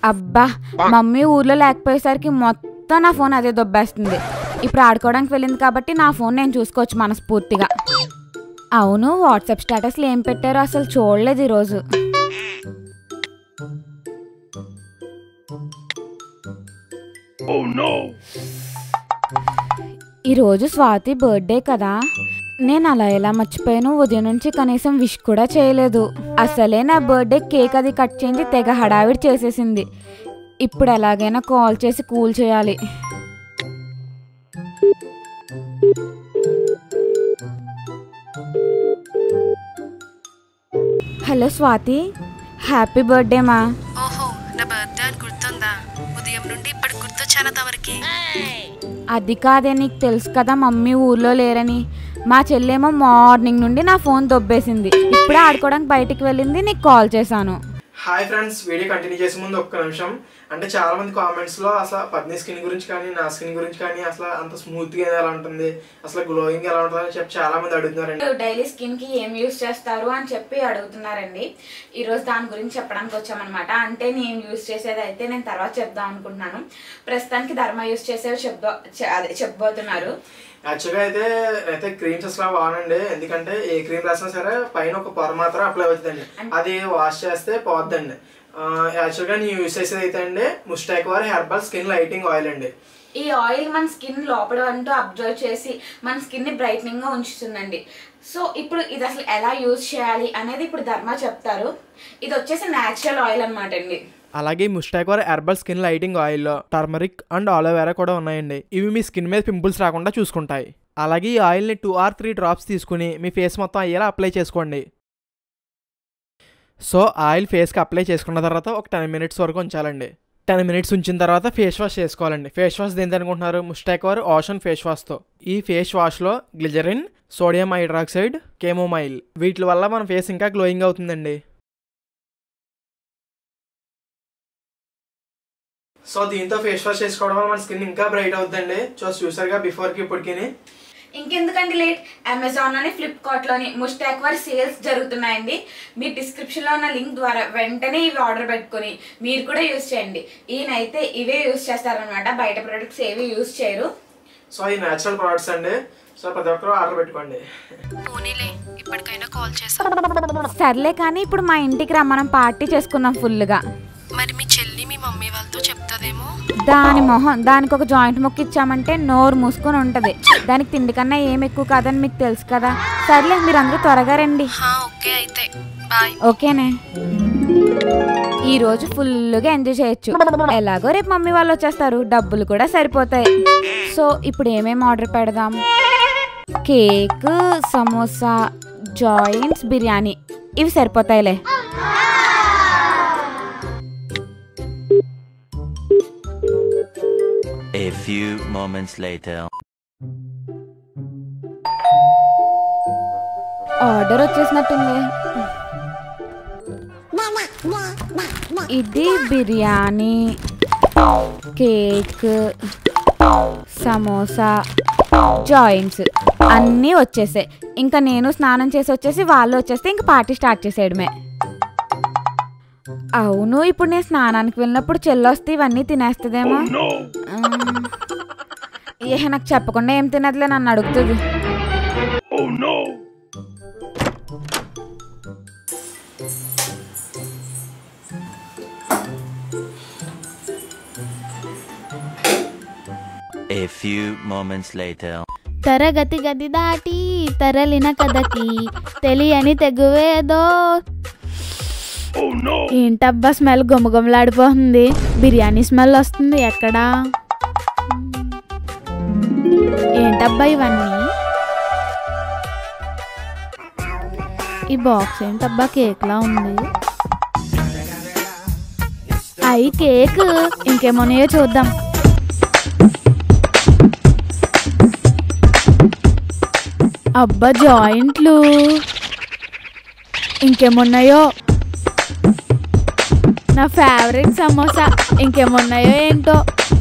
అబ్బా మమ్మీ ఊర్లో లేకపోయేసరికి మొత్తం నా ఫోన్ అదే దొబ్బేస్తుంది ఇప్పుడు ఆడుకోవడానికి వెళ్ళింది కాబట్టి నా ఫోన్ నేను చూసుకోవచ్చు మనస్ఫూర్తిగా అవును వాట్సాప్ స్టేటస్లు ఏం పెట్టారో అసలు చూడలేదు ఈరోజు ఈరోజు స్వాతి బర్త్డే కదా నేను అలా ఎలా మర్చిపోయాను ఉదయం నుంచి కనీసం విష్ కూడా చేయలేదు అసలే నా బర్త్డే కేక్ అది కట్ చేయించి తెగ హడావిడి చేసేసింది ఇప్పుడు ఎలాగైనా కాల్ చేసి కూల్ చేయాలి హలో స్వాతి హ్యాపీ బర్త్డే మా ఓహో నా బర్త్డే అని గుర్తుందా ఉదయం నుండి ఇప్పటికి గుర్తొచ్చానా తమరికి అది కాదే నీకు తెలుసు కదా మమ్మీ ఊర్లో లేరని మా చెల్లేమో మార్నింగ్ నుండి నా ఫోన్ దొబ్బేసింది ఇప్పుడే ఆడుకోవడానికి బయటికి వెళ్ళింది నీకు కాల్ చేశాను హాయ్ ఫ్రెండ్స్ వీడియో కంటిన్యూ చేసే ముందు ఒక్క నిమిషం అంటే చాలా మంది కామెంట్స్ లో అసలు పద్ని స్కిన్ గురించి కానీ నా స్కిన్ గురించి కానీ అసలు అంత స్మూత్ గా ఎలా ఉంటుంది అసలు గ్లోయింగ్ ఎలా ఉంటుంది అని చెప్పి చాలా మంది అడుగుతున్నారండి డైలీ స్కిన్ కి ఏం యూస్ చేస్తారు అని చెప్పి అడుగుతున్నారండి ఈ రోజు దాని గురించి చెప్పడానికి వచ్చామన్నమాట అంటే నేను యూస్ చేసేది అయితే నేను తర్వాత చెప్దాం అనుకుంటున్నాను ప్రస్తుతానికి ధర్మ యూస్ చేసేవి చెప్దా చె- అదే చెప్పబోతున్నారు యాక్చువల్గా అయితే అయితే క్రీమ్స్ అసలు వాడండి ఎందుకంటే ఏ క్రీమ్ రాసినా సరే పైన ఒక పొర మాత్రం అప్లై అవుతుందండి అది వాష్ చేస్తే పోద్దండి యాక్చువల్గా నేను యూస్ చేసేది అయితే అండి ముస్టాక్ వారి హెర్బల్ స్కిన్ లైటింగ్ ఆయిల్ అండి ఈ ఆయిల్ మన స్కిన్ లోపల అంటూ అబ్జర్వ్ చేసి మన స్కిన్ ని బ్రైట్నింగ్ గా ఉంచుతుందండి సో ఇప్పుడు ఇది అసలు ఎలా యూజ్ చేయాలి అనేది ఇప్పుడు ధర్మ చెప్తారు ఇది వచ్చేసి న్యాచురల్ ఆయిల్ అనమాట అండి అలాగే ముస్టాక్ వారి హెర్బల్ స్కిన్ లైటింగ్ ఆయిల్లో టర్మరిక్ అండ్ ఆలోవేరా కూడా ఉన్నాయండి ఇవి మీ స్కిన్ మీద పింపుల్స్ రాకుండా చూసుకుంటాయి అలాగే ఈ ఆయిల్ని టూ ఆర్ త్రీ డ్రాప్స్ తీసుకుని మీ ఫేస్ మొత్తం అయ్యేలా అప్లై చేసుకోండి సో ఆయిల్ ఫేస్కి అప్లై చేసుకున్న తర్వాత ఒక టెన్ మినిట్స్ వరకు ఉంచాలండి టెన్ మినిట్స్ ఉంచిన తర్వాత ఫేస్ వాష్ చేసుకోవాలండి ఫేస్ వాష్ దేని అనుకుంటున్నారు ముస్టాక్ వారు ఓషన్ ఫేస్ వాష్తో ఈ ఫేస్ వాష్లో గ్లిజరిన్ సోడియం హైడ్రాక్సైడ్ కేమోమైల్ వీటి వల్ల మన ఫేస్ ఇంకా గ్లోయింగ్ అవుతుందండి సో దీంతో ఫేస్ వాష్ చేసుకోవడం వల్ల మన స్కిన్ ఇంకా బ్రైట్ అవుతుందండి సో చూసారుగా బిఫోర్కి ఇప్పటికి ఇంకెందుకండి లేట్ అమెజాన్ లోని ఫ్లిప్కార్ట్ లోని ముస్టాక్ వారి సేల్స్ జరుగుతున్నాయండి మీ డిస్క్రిప్షన్ లో ఉన్న లింక్ ద్వారా వెంటనే ఇవి ఆర్డర్ పెట్టుకొని మీరు కూడా యూజ్ చేయండి ఈయనైతే ఇవే యూజ్ చేస్తారనమాట బయట ప్రొడక్ట్స్ ఏవి యూజ్ చేయరు సో ఈ న్యాచురల్ ప్రొడక్ట్స్ అండి సో ప్రతి ఒక్కరు ఆర్డర్ పెట్టుకోండి పోనీలే ఇప్పటికైనా కాల్ చేసా సర్లే కానీ ఇప్పుడు మా ఇంటికి రా మనం పార్టీ చేసుకుందాం ఫుల్గా మరి మీ చెల్లి మీ మమ్మీ వాళ్ళతో చెప్తాదేమో దాని మొహం దానికి ఒక జాయింట్ ముక్క ఇచ్చామంటే నోరు మూసుకొని ఉంటది దానికి తిండి కన్నా ఏం ఎక్కువ కాదని మీకు తెలుసు కదా సర్లే మీరు అందరూ త్వరగా రండి హా ఓకే అయితే బాయ్ ఓకేనే ఈ రోజు ఫుల్గా ఎంజాయ్ చేయొచ్చు ఎలాగో రేపు మమ్మీ వాళ్ళు వచ్చేస్తారు డబ్బులు కూడా సరిపోతాయి సో ఇప్పుడు ఏమేమి ఆర్డర్ పెడదాం కేక్ సమోసా జాయింట్స్ బిర్యానీ ఇవి సరిపోతాయిలే A few moments later. Order వచ్చేసినట్టుంది ఇది బిర్యానీ కేక్ సమోసా జాయింట్స్ అన్నీ వచ్చేసాయి ఇంకా నేను స్నానం చేసి వచ్చేసి వాళ్ళు వచ్చేస్తే ఇంకా పార్టీ స్టార్ట్ చేసేయడమే అవును ఇప్పుడు నేను స్నానానికి వెళ్ళినప్పుడు చెల్లొస్తే ఇవన్నీ తినేస్తుందేమో మ్మ్. ఏ నాకు చెప్పకుండా ఏం తినదులే నన్ను అడుగుతుంది A few moments later. తరగతి గది దాటి తరలిన కథకి తెలియని తెగువేదో ఏంటబ్బా స్మెల్ గుమగుమలాడిపోతుంది బిర్యానీ స్మెల్ వస్తుంది ఎక్కడా ఏంటబ్బా ఇవన్నీ ఈ బాక్స్ ఏంటబ్బా కేక్లా ఉంది అయి కేక్ ఇంకేమోనాయో చూద్దాం అబ్బా జాయింట్లు ఇంకేమున్నాయో నా ఫేవరెట్ సమోసా ఇంకేమున్నాయో ఏంటో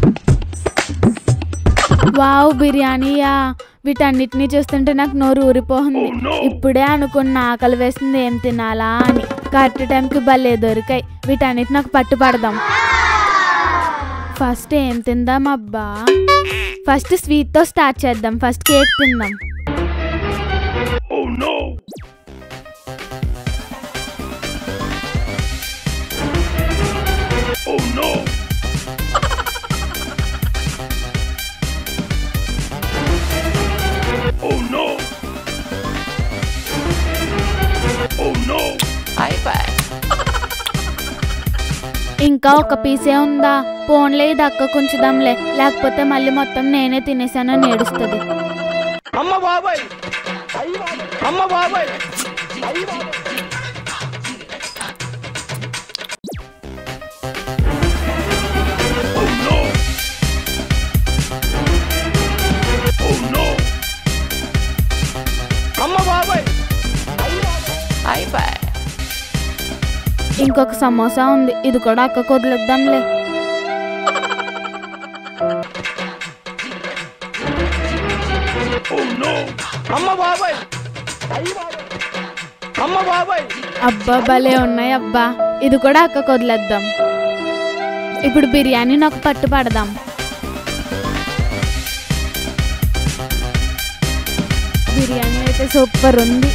వావ్ బిర్యానీయా వీటన్నిటిని చూస్తుంటే నాకు నోరు ఊరిపోతుంది ఇప్పుడే అనుకున్న ఆకలి వేస్తుంది ఏం తినాలా అని కరెక్ట్ టైంకి భలే దొరికాయి వీటన్నిటి నాకు పట్టుపడదాం ఫస్ట్ ఏం తిందాం అబ్బా ఫస్ట్ స్వీట్తో స్టార్ట్ చేద్దాం ఫస్ట్ కేక్ తిందాం ఇంకా ఒక పీసే ఉందా పోన్లే ఇది అక్క కొంచుదాంలే లేకపోతే మళ్ళీ మొత్తం నేనే తినేసానని ఏడుస్తుంది ఇంకొక సమోసా ఉంది ఇది కూడా అక్క వదిలేద్దాంలే అబ్బా భలే ఉన్నాయి అబ్బా ఇది కూడా అక్క వదిలేద్దాం ఇప్పుడు బిర్యానీని ఒక పట్టు పడదాం బిర్యానీ అయితే సూపర్ ఉంది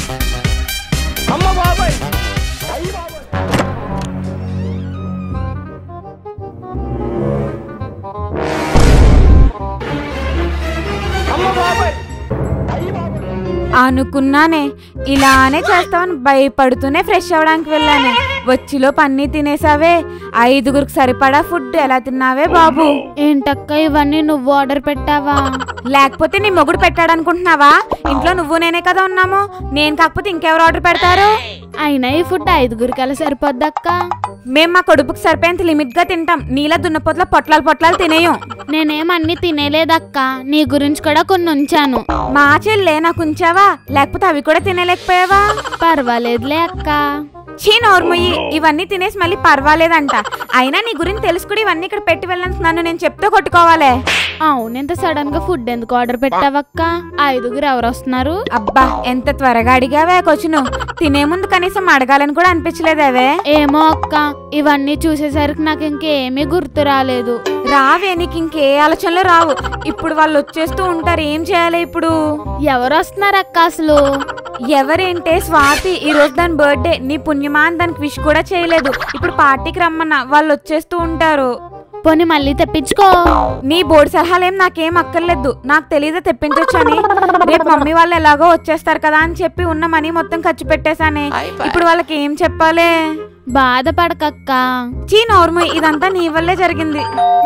అనుకున్నానే ఇలానే చేస్తామని భయపడుతూనే ఫ్రెష్ అవ్వడానికి వెళ్ళాను వచ్చిలో పన్నీ తినేసావే ఐదుగురికి సరిపడా ఫుడ్ ఎలా తిన్నావే బాబు ఏంటక్క ఇవన్నీ నువ్వు ఆర్డర్ పెట్టావా లేకపోతే నీ మొగుడు పెట్టాడనుకుంటున్నావా ఇంట్లో నువ్వు నేనే కదా ఉన్నాము నేను కాకపోతే ఇంకెవరు ఆర్డర్ పెడతారు అయినా ఈ ఫుడ్ ఐదుగురికి ఎలా సరిపోద్దక్క మేం మా కొడుపుకి సరిపోయేంత లిమిట్ గా తింటాం నీలా దున్నపోతల పొట్లాలు పొట్లాలు తినేయం నేనేం అన్ని తినేలేదక్క నీ గురించి కూడా కొన్ని ఉంచాను మా చెల్లే నాకు ఉంచావా లేకపోతే అవి కూడా తినలేకపోయావా పర్వాలేదులే అక్క చీ నోర్ముయ్యి ఇవన్నీ తినేసి మళ్ళీ పర్వాలేదంట అయినా నీ గురించి తెలుసు కూడా ఇవన్నీ ఇక్కడ పెట్టి వెళ్ళినందుకు నన్ను నేను చెప్తే కొట్టుకోవాలే అవును ఇంత సడన్ గా ఫుడ్ ఎందుకు ఆర్డర్ పెట్టావక్క ఐదుగురు ఎవరు వస్తున్నారు అబ్బా ఎంత త్వరగా అడిగావే కొచ్చును తినే ముందు కనీసం అడగాలని కూడా అనిపించలేదేవే ఏమో అక్క ఇవన్నీ చూసేసరికి నాకు ఇంకేమీ గుర్తు రాలేదు రావే నీకు ఇంకే ఆలోచనలు రావు ఇప్పుడు వాళ్ళు వచ్చేస్తూ ఉంటారు ఏం చేయాలి ఇప్పుడు ఎవరు వస్తున్నారు అక్క అసలు ఎవరేంటే స్వాతి ఈ రోజు దాని బర్త్డే నీ పుణ్యమా అని దానికి విష్ కూడా చేయలేదు ఇప్పుడు పార్టీకి రమ్మన్నా వాళ్ళు వచ్చేస్తూ ఉంటారు పోనీ మళ్ళీ తెప్పించుకో నీ బోర్డు సలహాలు ఏం నాకేం అక్కర్లేదు నాకు తెలియదు తెప్పించొచ్చని రేపు మమ్మీ వాళ్ళు ఎలాగో వచ్చేస్తారు కదా అని చెప్పి ఉన్న మనీ మొత్తం ఖర్చు పెట్టేశానే ఇప్పుడు వాళ్ళకి ఏం చెప్పాలి బాధపడకక్క చీ నోర్ము ఇదంతా నీ వల్లే జరిగింది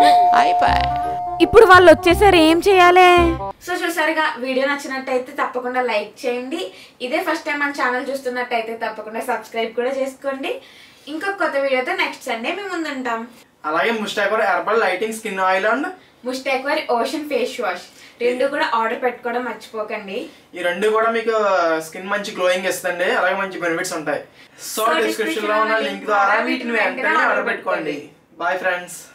ఇప్పుడు వాళ్ళు వచ్చేసారు ఏం చేయాలి సో చూసారుగా వీడియో నచ్చినట్టయితే తప్పకుండా లైక్ చేయండి ఇదే ఫస్ట్ టైం మన ఛానల్ చూస్తున్నట్టయితే తప్పకుండా సబ్స్క్రైబ్ కూడా చేసుకోండి ఇంకొక కొత్త వీడియోతో నెక్స్ట్ సండే మేము ముందుంటాం అలాగే ముస్టాకోర్ herbal lighting skin oil and ముస్టాక్వర్ ఓషన్ ఫేస్ వాష్ రెండు కూడా ఆర్డర్ పెట్టుకోవడం మర్చిపోకండి ఈ రెండు కూడా మీకు స్కిన్ మంచి గ్లోయింగ్ ఇస్తుంది అలాగే మంచి బెనిఫిట్స్ ఉంటాయి సో So, డిస్క్రిప్షన్ లో ఉన్న లింక్ ద్వారా వీటిని వెంటనే ఆర్డర్ పెట్టుకోండి బాయ్ ఫ్రెండ్స్